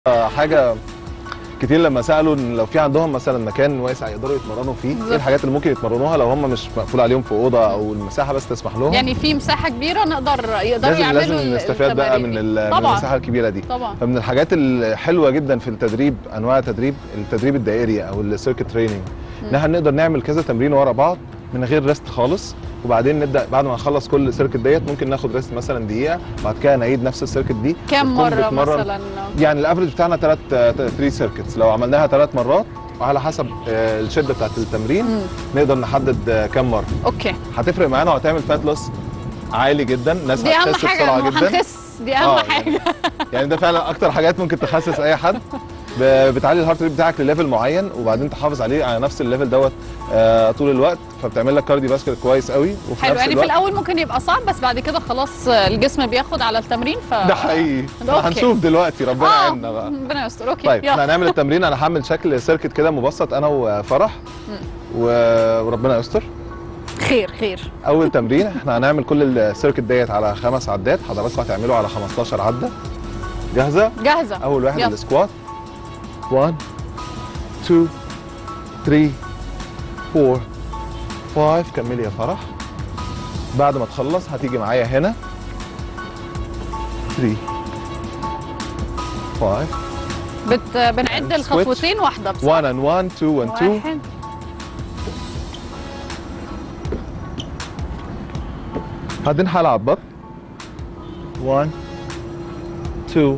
حاجه كتير لما سالوا ان لو في عندهم مثلا مكان واسع يقدروا يتمرنوا فيه بالظبط. ايه الحاجات اللي ممكن يتمرنوها لو هم مش مقفول عليهم في اوضه او المساحه بس تسمح لهم يعني في مساحه كبيره نقدر يقدروا لازم يعملوا لازم ال- نستفاد بقى التمارين من, دي. ال- من طبعا المساحه الكبيره دي طبعا فمن الحاجات الحلوه جدا في التدريب انواع التدريب التدريب الدائري او السيركت تريننج ان احنا نقدر نعمل كذا تمرين ورا بعض من غير ريست خالص وبعدين نبدا بعد ما نخلص كل سيركت ديت ممكن ناخد ريست مثلا دقيقه بعد كده نعيد نفس السيركت دي كم وتكون مره بتمرن مثلا يعني الافرج بتاعنا 3 3 سيركتس لو عملناها ثلاث مرات وعلى حسب آه، الشده بتاعت التمرين مم. نقدر نحدد آه، كم مره اوكي هتفرق معانا وهتعمل فات لوس عالي جدا ناس دي اهم هتخس حاجه بسرعه إنه جدا هنخس دي اهم آه، حاجه يعني, يعني ده فعلا اكتر حاجات ممكن تخسس اي حد ب- بتعلي الهارت ريت بتاعك لليفل معين وبعدين تحافظ عليه على نفس الليفل دوت آه، طول الوقت فبتعمل لك كارديو فاسكولار كويس قوي وفي حلو نفس يعني في الوقت الاول ممكن يبقى صعب بس بعد كده خلاص الجسم بياخد على التمرين ف ده حقيقي ده أوكي. هنشوف دلوقتي ربنا اه يعيننا بقى ربنا يستر اوكي طيب احنا يلا هنعمل التمرين انا هعمل شكل سيركت كده مبسط انا وفرح و- وربنا يستر خير خير اول تمرين احنا هنعمل كل السيركت ديت على خمس عدات حضراتكم هتعملوا على 15 عده جاهزه جاهزه اول واحد يلا. السكوات 1 2 3 4 5 كملي يا فرح بعد ما تخلص هتيجي معايا هنا 3 5 بت... بنعد switch. الخطوتين واحده بصراحه 1 and 1 2 and 2 واحد بعدين هلعب بط 1 2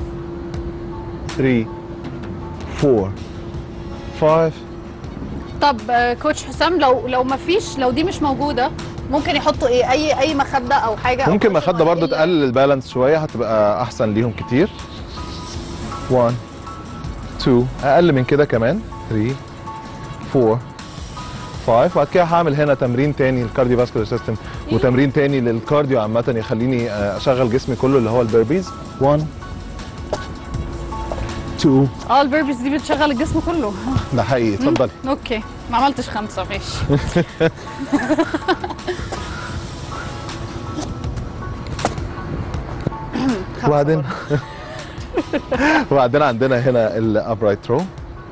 3 4 5 طب آه، كوتش حسام لو لو ما فيش لو دي مش موجوده ممكن يحطوا ايه اي اي مخده او حاجه أو ممكن حاجة مخده برضو معينة؟ تقلل البالانس شويه هتبقى احسن ليهم كتير 1 2 اقل من كده كمان 3 4 5 وبعد كده هعمل هنا تمرين تاني للكارديو فاسكولار سيستم وتمرين تاني للكارديو عامه يخليني آه، اشغل جسمي كله اللي هو البيربيز 1 2 اه البيربيز دي بتشغل الجسم كله ده حقيقي اتفضلي اوكي ما عملتش خمسه ماشي خمسة وبعدين برضه. وبعدين عندنا هنا الابرايت ثرو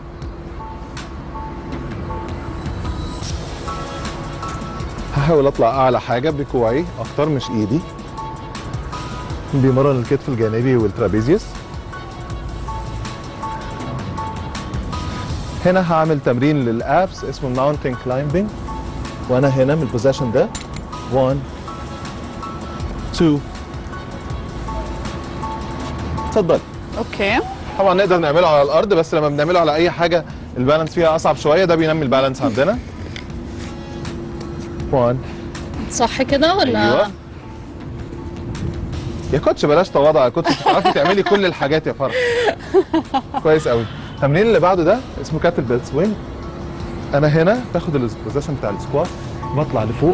هحاول اطلع اعلى حاجه بكوعي اكتر مش ايدي بيمرن الكتف الجانبي والترابيزيوس هنا هعمل تمرين للابس اسمه ماونتن كلايمبينج وانا هنا من البوزيشن ده 1 2 اتفضل اوكي طبعا نقدر نعمله على الارض بس لما بنعمله على اي حاجه البالانس فيها اصعب شويه ده بينمي البالانس عندنا 1 صح كده ولا ايوه يا كوتش بلاش تواضع يا كوتش بتعرفي تعملي كل الحاجات يا فرح كويس قوي التمرين اللي بعده ده اسمه كاتل بيل سوينج انا هنا باخد البوزيشن بتاع السكوات بطلع لفوق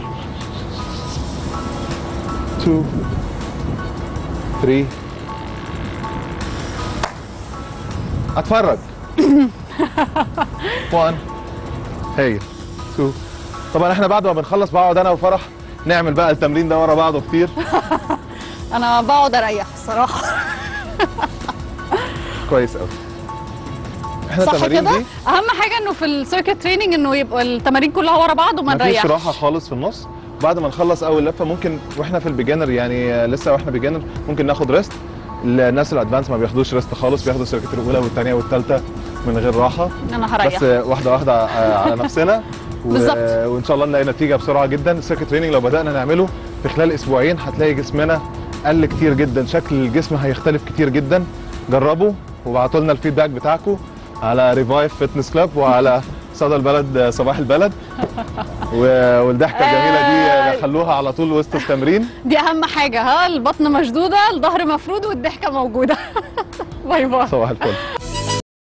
2 3 اتفرج 1 هايل 2 طبعا احنا بعد ما بنخلص بقعد انا وفرح نعمل بقى التمرين ده ورا بعضه كتير انا بقعد اريح الصراحه كويس قوي احنا صح التمارين كده دي اهم حاجه انه في السيركت تريننج انه يبقى التمارين كلها ورا بعض وما مفيش نريحش راحه خالص في النص بعد ما نخلص اول لفه ممكن واحنا في البيجنر يعني آه، لسه واحنا بيجنر ممكن ناخد ريست الناس الادفانس ما بياخدوش ريست خالص بياخدوا السيركت الاولى والثانيه والثالثه من غير راحه انا هريح بس آه، واحده واحده آه، على نفسنا و... بالظبط. وان شاء الله نلاقي نتيجه بسرعه جدا السيركت تريننج لو بدانا نعمله في خلال اسبوعين هتلاقي جسمنا قل كتير جدا شكل الجسم هيختلف كتير جدا جربوا وابعتوا لنا الفيدباك بتاعكم على ريفايف فيتنس كلاب وعلى صدى البلد آه، صباح البلد و- والضحكه الجميله آه. دي خلوها على طول وسط التمرين دي اهم حاجه ها البطن مشدوده الظهر مفرود والضحكه موجوده باي باي صباح الفل